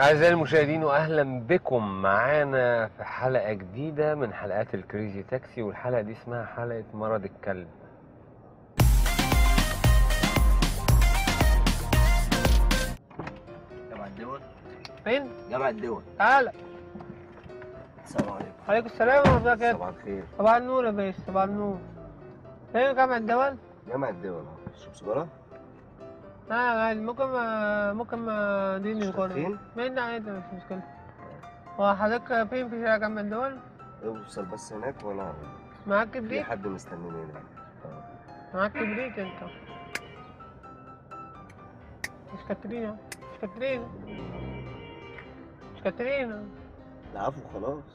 أعزائي المشاهدين وأهلا بكم معانا في حلقة جديدة من حلقات الكريزي تاكسي والحلقة دي اسمها حلقة مرض الكلب جامعة الدول فين؟ جامعة الدول تعالى السلام عليكم عليكم السلام ورحمة الله وبركاته صباح الخير صباح النور يا باشا صباح النور فين جامعة الدول؟ جامعة الدول تشرب سيجارة؟ لا عادي ممكن ما ممكن ما ديني شغالين؟ الكورة مين ده عادي مش مشكلة هو حضرتك فين في شارع جامعة الدول؟ اوصل بس هناك وانا معاك في كبريت؟ حد مستنيني هناك معاك كبريت انت مش كاترينا مش كاترينا مش كاترينا العفو خلاص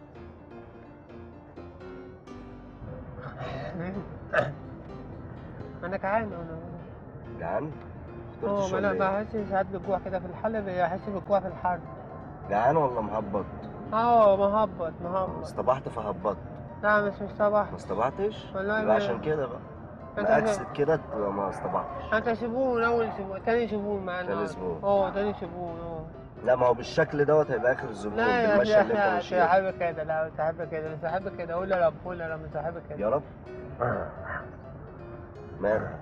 انا جعان انا جعان؟ اه فطرتش ما انا ولا ايه؟ بحس ساعات بالجوع كده في الحر بحس بالجوع في الحر جعان ولا مهبط؟ اه مهبط مهبط اصطبحت فهبطت لا مش مش صباح ما اصطبحتش؟ والله يبقى ما- عشان كده بقى انت مأكسد كده تبقى ما اصطبحتش انت شبون اول شبون تاني شبون معانا تاني شبون. اه تاني شبون اه لا ما هو بالشكل دوت هيبقى اخر الزبون لا يا بالمشي اللي انت لا ماشيه صاحبك كده لا صاحبك كده لا صاحبك كده قول يا رب قول يا رب صاحبك يا كده رب مالك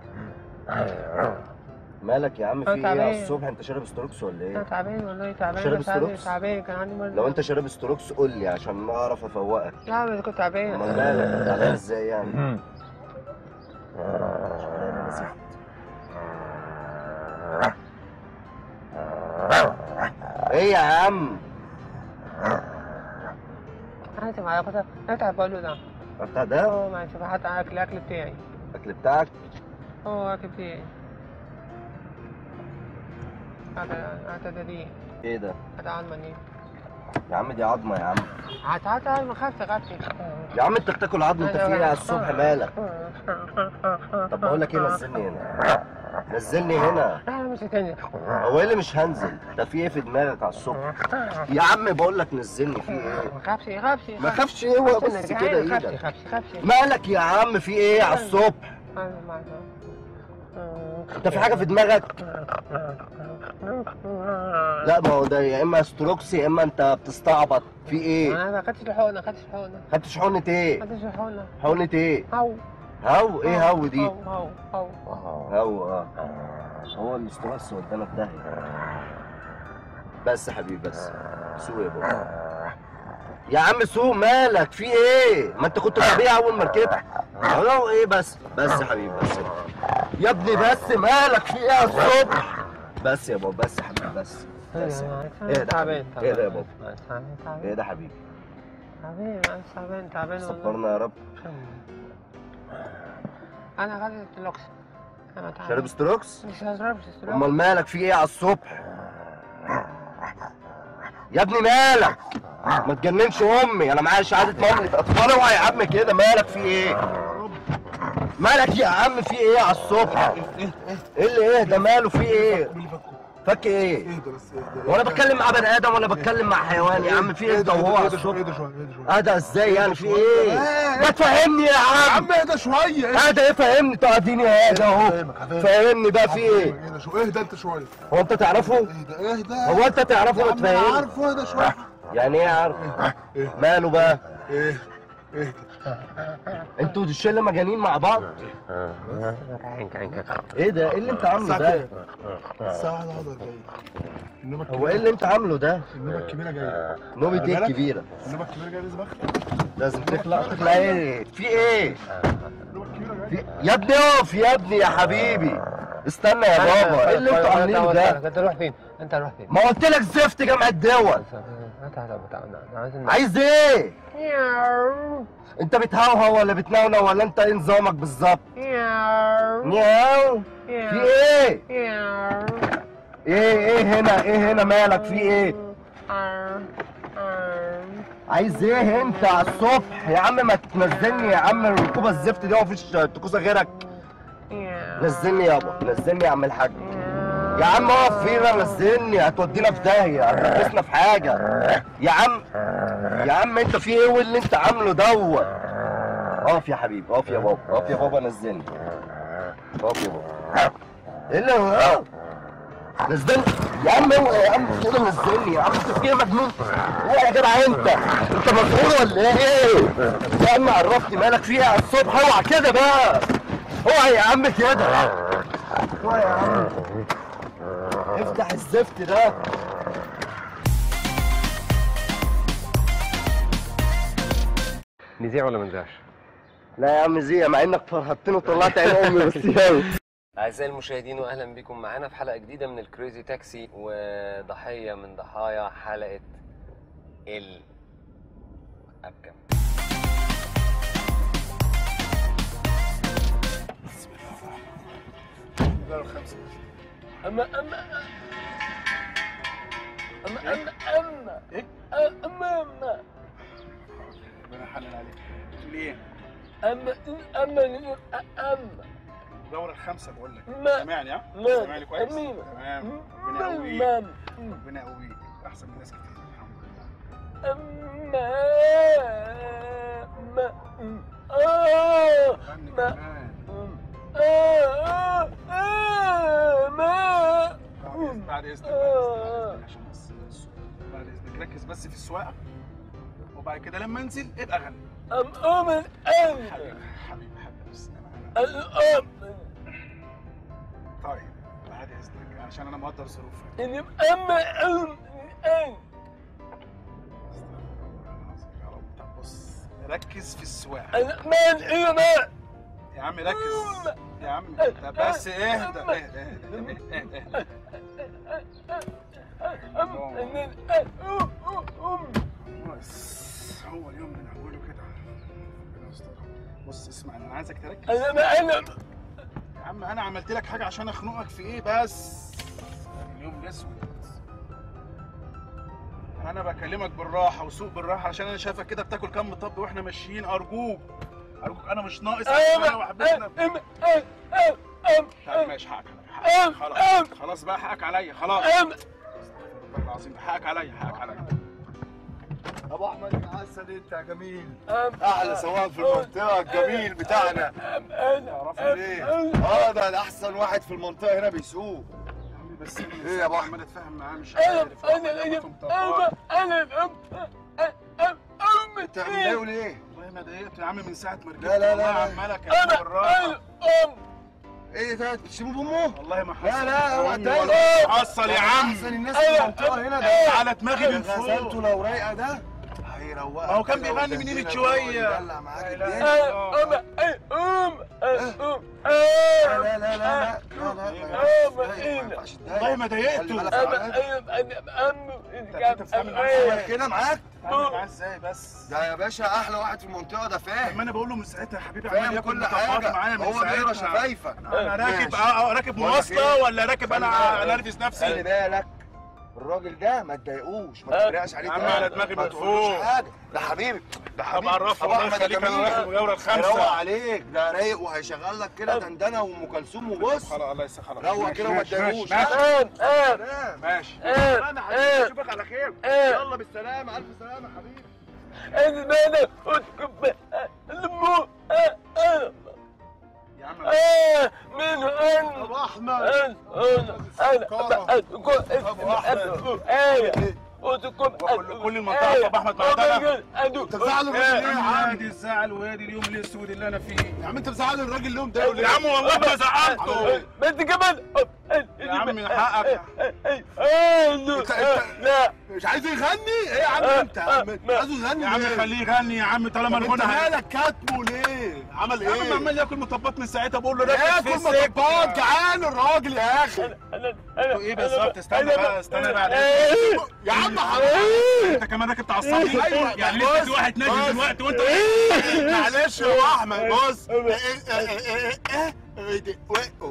مالك يا عم في أنا ايه على تعبان. الصبح انت شارب ستروكس ولا انا ايه؟ تعبان والله تعبان شارب أنا تعبان ستروكس؟ تعبان كان عندي مرض لو انت شارب ستروكس قول لي عشان اعرف افوقك لا بس كنت تعبان امال مالك تعبان ازاي يعني؟ شغلانة زفت. ايه يا عم؟ انا معايا كنت انا تعبان له ده بتاع ده اه معلش حتى اكل الاكل بتاعي الاكل بتاعك اه اكل بتاعي هذا هذا ده دي ايه ده؟ هذا عظمة دي يا عم دي عظمه يا عم هات هات هات ما خافش خافش يا عم انت بتاكل عظم انت في ايه على الصبح مالك؟ طب بقول لك ايه نزلني هنا نزلني هنا لا لا مش هتنزل هو ايه اللي مش هنزل؟ ده في ايه في دماغك على الصبح؟ يا عم بقول لك نزلني في ايه؟ ما خافش خافش ما خافش ايه هو بس كده خافش ايدك خافش خافش مالك يا عم في ايه على الصبح؟ انت في حاجه في دماغك؟ لا ما هو ده يا اما ستروكس يا اما انت بتستعبط في ايه؟ انا ما خدتش الحقنه ما خدتش الحقنه خدتش حقنه ايه؟ ما خدتش الحقنه حقنه ايه؟ هو هو ايه هو دي؟ هو هو هو هو اه هو الاستروكس ودانا في داهيه بس يا حبيبي بس سوق يا بابا يا عم سوق مالك في ايه؟ ما انت كنت طبيعي اول ما ركبت هو ايه بس بس يا حبيبي بس يا ابني بس مالك في ايه يا الصبح؟ بس يا بابا بس يا حبيبي بس بس يا حبيبي. ايه ده تعبان ايه ده يا بابا؟ تعبان ايه تعبان ده حبيبي؟ تعبان انا تعبان تعبان والله. صبرنا يا رب انا خدت التلوكس انا تعبان شارب ستروكس؟ مش هشربش السلوك امال مالك في ايه على الصبح؟ يا ابني مالك؟ ما تجننش امي انا معايا شهاده مامتي اطفال اوعى يا عم كده مالك في ايه؟ مالك يا عم في ايه على الصبح؟ ايه اللي ايه ده ماله في ايه؟ فك ايه؟ اهدى بس اهدى وانا بتكلم مع بني ادم ولا بتكلم مع حيوان يا عم في ايه انت وهو على اهدى الصبح؟ شويه اهدى شويه اهدى شويه اهدى ازاي يعني في ايه؟ ما تفهمني يا يا عم عم اهدى شويه اهدى اهدى ايه فهمني تقعديني اهدى اهو هفهمك، هفهمك. فهمني بقى في ايه؟ اهدى شويه اهدى انت شويه هو انت تعرفه؟ اهدى اهدى هو انت تعرفه يا ما عم انا تفهمني؟ عارفه اهدى شويه يعني ايه عارف؟ اهدى ماله بقى؟ اهدى اهدى انتوا الشله مجانين مع بعض؟ ايه ده؟ ايه اللي انت عامله الساعه ده؟ كام؟ الساعه 1 11 جايه النوبه هو ايه اللي انت عامله ده؟ النوبه الكبيره جايه نوبة ايه بالك؟ الكبيرة؟ النوبه الكبيره جايه لازم اخلع لازم تخلع تخلع ايه؟ في ايه؟ النوبه الكبيره في... جايه يا ابني اقف يا ابني يا حبيبي استنى يا بابا ايه اللي انتوا عاملينه ده؟ انت روح فين انت روح فين ما قلت لك زفت جامعة الدول انت عايز عايز ايه؟ انت بتهوهو ولا بتنونو ولا انت ايه نظامك بالظبط؟ نياو في ايه؟ ايه ايه هنا ايه هنا مالك في ايه؟ عايز ايه انت على الصبح يا عم ما تنزلني يا عم الركوبه الزفت دي مفيش تكوسه غيرك نزلني يابا نزلني يا عم الحاج يا عم اقف فينا نزلني هتودينا في داهيه هتلبسنا في حاجه يا عم يا عم انت في ايه واللي انت عامله دوت اقف يا حبيبي اقف يا بابا اقف يا بابا نزلني اقف يا بابا ايه اللي هو نزلني يا عم اوعى يا عم كده نزلني يا عم انت في ايه مجنون اوعى يا جدع انت انت مسؤول ولا ايه يا عم عرفني مالك فيها على الصبح اوعى كده بقى اوعى يا عم كده اوعى يا عم افتح الزفت ده نذيع ولا ما نذيعش؟ لا يا عم زي مع انك فرهدتني وطلعت عين امي بس ياوي أعزائي المشاهدين وأهلا بكم معانا في حلقة جديدة من الكريزي تاكسي وضحية من ضحايا حلقة ال أبكم أما أما أما أما أما إيه؟ أما أما ربنا يحلل عليك تقول ايه؟ أما أما أما دورة الخمسة بقول لك ما- سامعني ها؟ ما- سامعني كويس؟ أمين. تمام ربنا يقويك أما ربنا يقويك أحسن من ناس كتير الحمد لله أما ما آه غني ما كمان آه آه ما بعد إذنك بعد إذنك عشان بس بعد إذنك ركز بس في السواقة وبعد كده لما انزل ابقى غني أم أمن حبيبي أنا حبيبي حبيبي بس أنا- أنا- الأم طيب بعد إذنك عشان أنا مقدر ظروفك إني أما أم أن يا رب طب بص ركز في السواقة أنا من إيه ما يا عم ركز يا عم طب بس اهدى اهدى اهدى اهدى اهدى أم أن أم بس هو اليوم من اوله كده ربنا يسترها. بص اسمع انا عايزك تركز أنا ما أنا يا عم انا عملت لك حاجه عشان اخنقك في ايه بس اليوم الاسود انا بكلمك بالراحه وسوق بالراحه عشان انا شايفك كده بتاكل كام مطب واحنا ماشيين ارجوك ارجوك انا مش ناقص انا أم وحبيبنا أم أم أم طب ماشي حقك عليا أم حقك. أم خلاص خلاص بقى حقك عليا خلاص أم استغفر الله العظيم حقك عليا حقك عليا ابو احمد الحسن انت يا جميل أم احلى سواق في المنطقه الجميل بتاعنا أم أنا تعرفوا ليه؟ اه ده الاحسن واحد في المنطقه هنا بيسوق يا عمي بس إيه يا أبو أحمد؟ عمال اتفاهم معاه مش أنا عارف أنا أنا أنا أنا أم أم أم انت بتقول ايه والله ما ضايقت يا عم من ساعه ما ركبت لا، لا، لا، والله لا. عمال اكلمه أنا بالراحه أنا أم ايه ده تسيبه بامه والله ما حصل لا لا اوعى عمي تضايق. والله حصل يا ده عم احسن الناس في المنطقه هنا ده على دماغي من غسلته فوق لو رايقه ده هيروقك هو كان كده بيغني من ويدللك قيمة شوية. ويدلع معاك لا، لا. الدنيا أم أم أم لا لا لا لا لا لا لا آه، ما ما ينفعش تضايق. والله ما خلي ضايقته بالك أم على- أم أنت بتتعامل معاه عمل أم كده معاك تعمل معاه ازاي بس ده يا باشا احلى واحد في المنطقه ده طب فاهم ما انا بقول له من ساعتها يا حبيبي فاهم عمال ياكل كل مطبات حاجه معايا من هو بيقرا ساعتها شفايفك انا راكب ماشي. اه آه، راكب بقول لك مواصله إيه؟ ولا راكب خلي انا بالك. انرفز خلي نفسي بالك الراجل ده ما تضايقوش ما آه. تتريقش عليه يا عم تاني. على دماغي ما من تقولوش فوق. حاجه ده حبيبي ده طب حبيبي عرفه أبو الله أحمد يخليك انا جميل. راكب الجوله يروق الخامسه عليك ده رايق وهيشغل لك كده دندنه وام كلثوم وبص خلاص الله يسخر خلاص روق ماشي، كده وما ماشي، تضايقوش ماشي أم أم سلام ماشي أم انا حبيبي أم اشوفك على خير أم يلا بالسلامه الف سلامه حبيبي أنا أتكب المو أم يا عم آه من أن ابو احمد أن أنا أنا أقول آية وتكون وكل- كل المنطقة أبو أحمد معدنة. انت بتزعل الراجل ليه يا عم عادي الزعل وادي اليوم الاسود اللي انا فيه يا عم انت بتزعل الراجل ليه ومضايقه يا عم والله ما زعلته ما انت كمان يا عم حقك لا مش عايز يغني ايه يا عم انت يا عم يا عايزه يغني عم ليه؟ خليه يغني يا عم طالما طب انت الغنى هي- مالك كاتبه ليه عمل يا عم ايه عمال ياكل مطبات من ساعتها بقول له ركز في ياكل السكه مطبات جعان الراجل يا اخي ايه بالظبط استنى بقى استنى بقى يا عم حرام انت كمان راكب تعصبني أيوة، يعني بص، لسه في واحد نازل بص. دلوقتي وانت معلش يا ابو احمد بص ايه ايه ايه ايه ايه ده؟ وقفوا.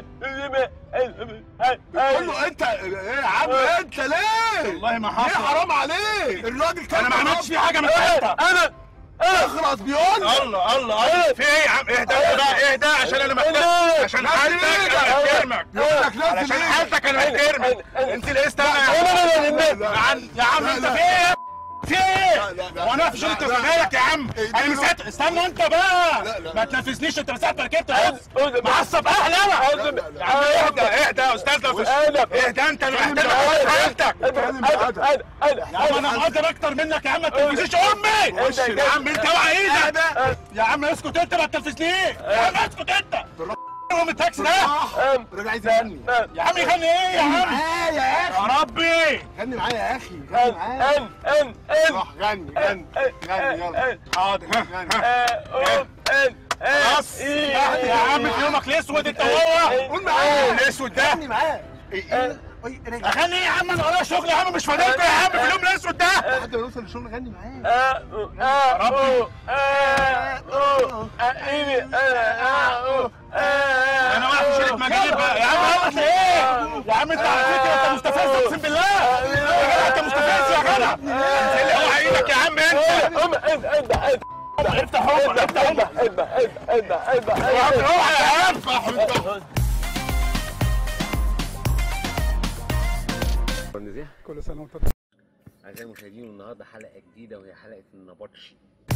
بتقول له انت ايه يا عم انت ليه؟ والله ما ليه حصل حرام عليك؟ الراجل كان انا ما عملتش فيه حاجه من ساعتها انا اخرس بيقول لك. الله الله الله في ايه يا عم اهدى بقى اهدى عشان انا محتاج عشان نفس حالتك ايدك. انا محترمك بيقول لك نفس علشان ايدك. حالتك انا محترمك انت ليه استنى لا، لا، لا، لا. يا عم يا عم انت في ايه في ايه؟ لا، لا، لا، هو انا في لا، شركه لا. زمالك يا عم إيه، انا من لا. ساعه استنى انت بقى لا، لا. ما تنفذنيش انت من ساعه ما ركبت اهو أعوذ- معصب اهلي انا لا، لا، لا. يا عم اهدى اهدى يا استاذ لو في أنا اهدى انت اللي أنا محتاج معاك. أخد حالتك اتكلم انا بأدب. انا انا يا عم انا مقدر اكتر منك يا عم ما تنفذيش امي وش يا عم انت اوعى ايدك أنا- يا عم اسكت انت ما تنفذنيش يا عم اسكت انت هو من التاكسي ده أم. الراجل عايز يغني يا عم يغني ايه يا عم معايا يا اخي يا ربي غني معايا يا اخي غني معايا ان ان ان صح غني غني غني يلا حاضر غني ان خلاص يا عم في يومك الاسود انت وهو قول معايا الاسود ده غني معايا ايه ايه ايه رجع اغني ايه يا عم انا ورايا شغل يا عم مش فاضلكوا يا عم في اليوم الاسود ده لحد ما نوصل للشغل غني معايا انا واقف في شركه مجالي بقى يا عم هو ايه يا عم انت على فكره انت مستفز اقسم بالله يا جدع انت مستفز يا جدع انزل اوعى ايدك يا عم انت افتح امك افتح امك يا عم اوعى يا عم كل سنه وانت طيب أعزائي المشاهدين النهارده حلقة جديدة وهي حلقة النبطشي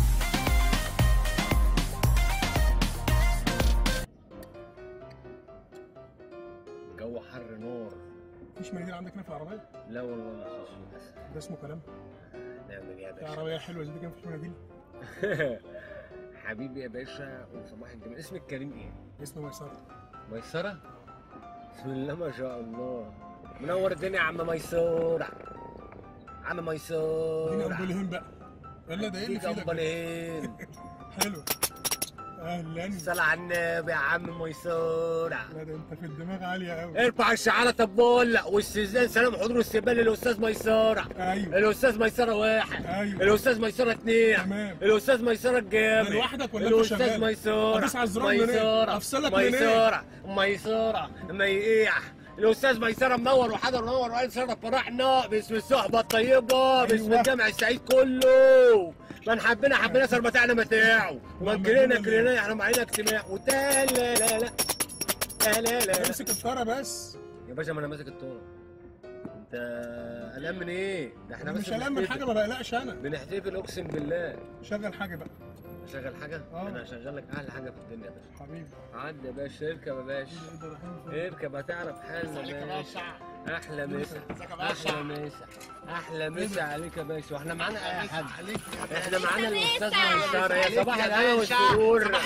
جو حر نار مفيش مناديل عندك هنا في العربية؟ لا والله ما فيش للأسف ده اسمه كلام نعمل ايه يا في باشا عربية حلوة زي دي كان مفيش مناديل حبيبي يا باشا وصباح الجمال اسمك كريم ايه؟ اسمه ميسرة ميسرة؟ بسم الله ما شاء الله منور الدنيا يا عم ميسورة عم اديني ميسورة أمبولهين بقى ولا ده ايه اللي اديك في ايدك ده؟ امبالين حلو اهلا صلى على النبي يا عم ميسورة لا ده انت في الدماغ عالية قوي ارفع الشعارة طبول واستئذان سلام حضور استقبال للاستاذ ميسرة ايوه الاستاذ ميسرة واحد ايوه الاستاذ ميسرة اثنين تمام الاستاذ ميسرة الجامع ده لوحدك ولا انت الاستاذ شغال؟ ميسرة هتدوس على الزرار منين؟ ميسرة افصلك منين؟ ميسرة ميسرة ميقيع الاستاذ ميسرة منور وحضر منور وقال شرف فرحنا باسم الصحبة الطيبة باسم أيوة. الجامع السعيد كله من حبنا حبنا صار متاعنا متاعه ومن وعملنا كرهنا ليه؟ كرهنا احنا معانا اجتماع وتا لا لا لا لا لا لا امسك الطارة بس يا باشا ما انا ماسك الطوره انت قلقان من ايه؟ ده احنا انا بس مش قلقان من بنحتفل. حاجة ما بقلقش انا بنحتفل اقسم بالله شغل حاجة بقى اشغل حاجه؟ آه. انا هشغل لك احلى حاجه في الدنيا يا باشا حبيبي عدي يا باشا اركب يا باشا ايه ده رايحين فين؟ اركب هتعرف حالنا يا باشا احلى مسا احلى مسا احلى مسا عليك يا باشا واحنا معانا اي حد احنا معانا الاستاذ ميسره يا صباح الهنا والسرور صباح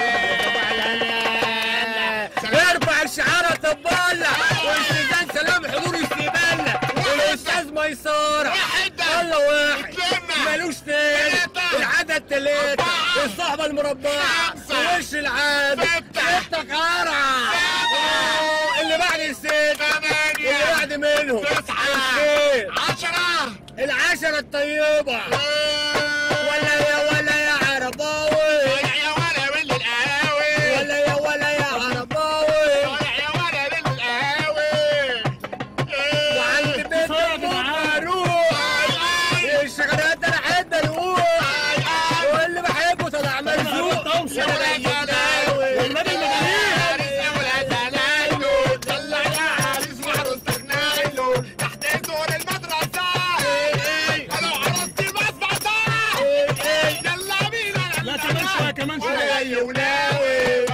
الهنا ارفع الشعاره طبالة واستاذان سلام حضور استقبالنا والاستاذ ميسره يلا واحد مالوش تاني العدد ثلاثة الصحبة المربعة وش العادة ستة قرعة اللي بعد الست اللي بعد منهم الخير عشرة العشرة الطيبة ولا يا ولا يا عرباوي يا ولا من القهاوي ولا يا ولا يا عرباوي يا ولا من القهاوي وعند بيت ابوك اروح الشغلات انا حد اروح واللي بحبه طلع مرزوق يا جداوي والنبي المجانين لا كمان شوية كمان شوية ولاوي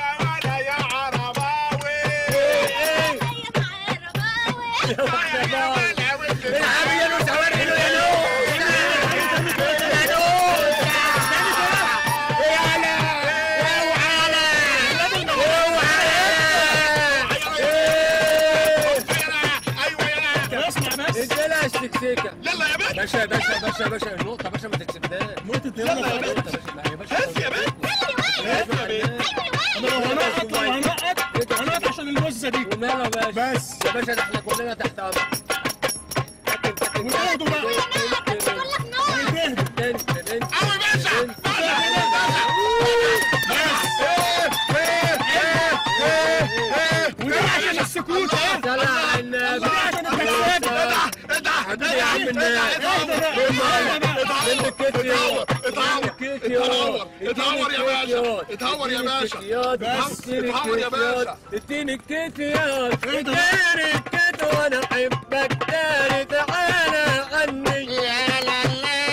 العب يا نوس عوار حلو يا نوس يا نوس يا لا اوعى اوعى اسمع بس اديلها السكسيكه يلا يا باشا باشا باشا باشا باشا النقطة باشا ما تكسبناش نقطة يلا النقطة خلاص باشا لا يا باشا يا باشا انا لو هنقط لو هنقط هنقط عشان البزة دي وماله يا باشا بس يا باشا ده احنا كلنا تحت امر ونقعدوا بقى ونتهدوا قوي باشا وده عشان السكوت ها صلى على النبي وده عشان التكسير حبيبي يا عم الناس منك كتير اتهور اتهور يا باشا اتهور يا باشا بس اتهور يا باشا اديني الكتيات اديني الكت وانا احبك تاني تعالى عني يا لا لا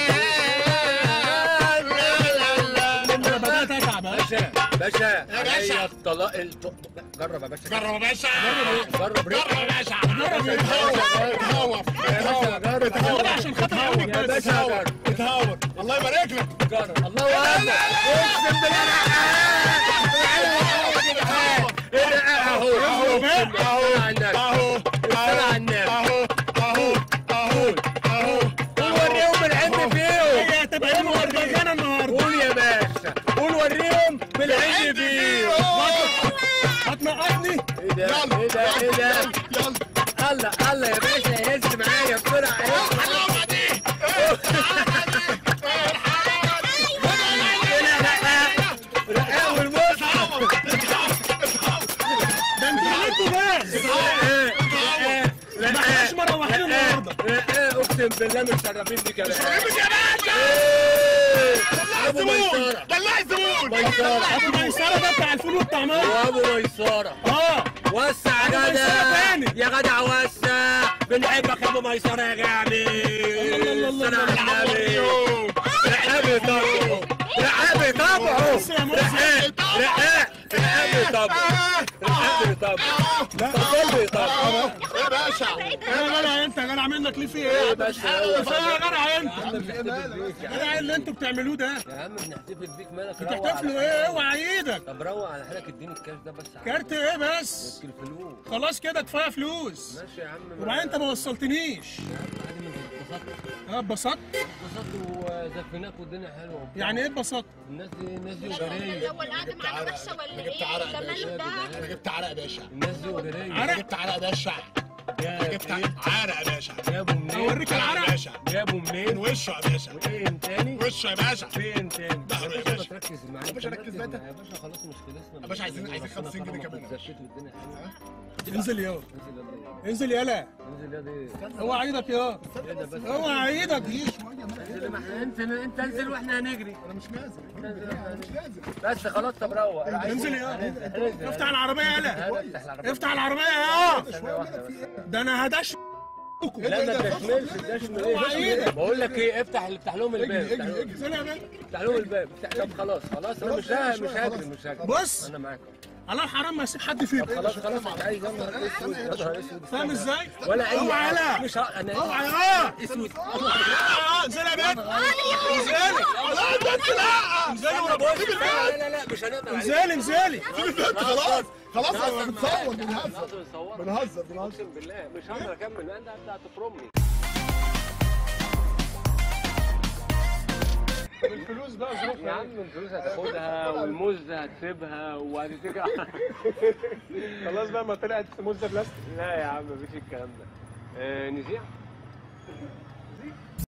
بالله يا باشا. عليا الطلاق الف... جرب يا باشا جرب يا باشا جرب ريق جرب يا باشا جرب اتهور يا باشا جرب جرب عشان خاطر عمرك يا بس باشا اتهور جرب اتهور الله يبارك لك جرب الله اكبر اقسم بالله انا اهو اهو اهو على النبي اهو الصلاة على النبي اهو اهو اهو اهو قول وريهم العند فيهم هي هتبقى يوم البرجانه النهارده قول يا باشا قول وريهم بالعند فيهم هتنقطني ايه ده ايه ده ايه ده يلا الله الله يا باشا هز معايا بسرعه هز الحلاوه دي رقاق والمصحف ده انتوا عليكوا جاز ما احناش مروحين النهارده رقاق اقسم بالله متشرفين بيك يا باشا يا باشا ابو ميسره دلع الزبون ميسره ابو ميسره ده بتاع الفول والطعميه وابو ميسره اه وسع يا أبو ميسرة جدع تاني. يا جدع وسع بنحبك يا ابو ميسره يا جامي الله الله السلام الله. على النبي رقابي طبعه رقابي طبعه بص يا مرسي. رقاق رقاق رقابي طبعه رقابي طبعه طبعه طبعه يا باشا يا جدع انت يا جدع منك ليه في ايه ايه؟ بس كفايه يا جدع انت بنحتفل بيك يا يا جدع اللي انتوا بتعملوه ده يا عم بنحتفل بيك مالك روق بتحتفلوا على ايه حالك. اوعى ايدك طب روق على حالك اديني الكاش ده بس كارت ايه بس الفلوس خلاص كده كفايه فلوس ماشي يا عم وبعدين انت ما وصلتنيش عادي ما اتبسطت اه اتبسطت اتبسطت وزفناك والدنيا حلوه وبتاع. يعني ايه اتبسطت الناس دي الناس دي هو وجريه القعده معانا وحشه ولا جبت ايه؟ عرق ده ماله ده؟ انا جبت عرق يا باشا الناس دي وجريه انا عرق؟ جبت عرق يا باشا انا جبت عرق يا باشا جابوا منين اوريك عرق العرق يا باشا جابوا من منين وشه يا باشا فين تاني وشه يا باشا فين تاني ظهره يا باشا ما باشا. تركز معايا يا باشا ركز بقى انت. يا باشا خلاص مش خلصنا يا باشا عايزين- عايزين 50 جنيه كمان. زكيت والدنيا حلوه انزل يا انزل يا دي انزل يلا انزل يا دي اوعى ايدك يا ايه ده بس اوعى ايدك انزل ما احنا انت انت انزل واحنا هنجري انا مش نازل انزل واحنا انا مش نازل بس خلاص طب روق انزل يا افتح العربيه يلا افتح العربية. افتح العربيه يا ثانية واحدة بس. ده انا هدش لا ما تشملش تشمل اوعى ايه ايدك. بقول لك ايه افتح افتح لهم الباب افتح لهم- انزل يا باشا. افتح لهم الباب افتح- طب خلاص خلاص انا مش ها- مش هاجري مش هاجري بص. انا معاك على الحرام ما يسيب حد فيكم خلاص خلاص انت عايز يا نهار اسود يا نهار اسود فاهم ازاي؟ ولا اي اوعى حاجة. يلا مش ه... انا اوعى يا اسود اه انزل يا بنت انزلي لا ده انت لا انزلي وانا بقول لا لا لا مش هنقدر عليك انزلي انزلي خلاص خلاص انا خلاص، بتصور معاك. بنهزر خلاص، بنصور. بنهزر بنهزر اقسم بالله مش هقدر اكمل انت انت هتفرمني الفلوس بقى يا عم الفلوس هتاخدها والموز هتسيبها وهتتكل خلاص بقى ما طلعت موزه بلاستيك لا يا عم مفيش الكلام ده آه نذيع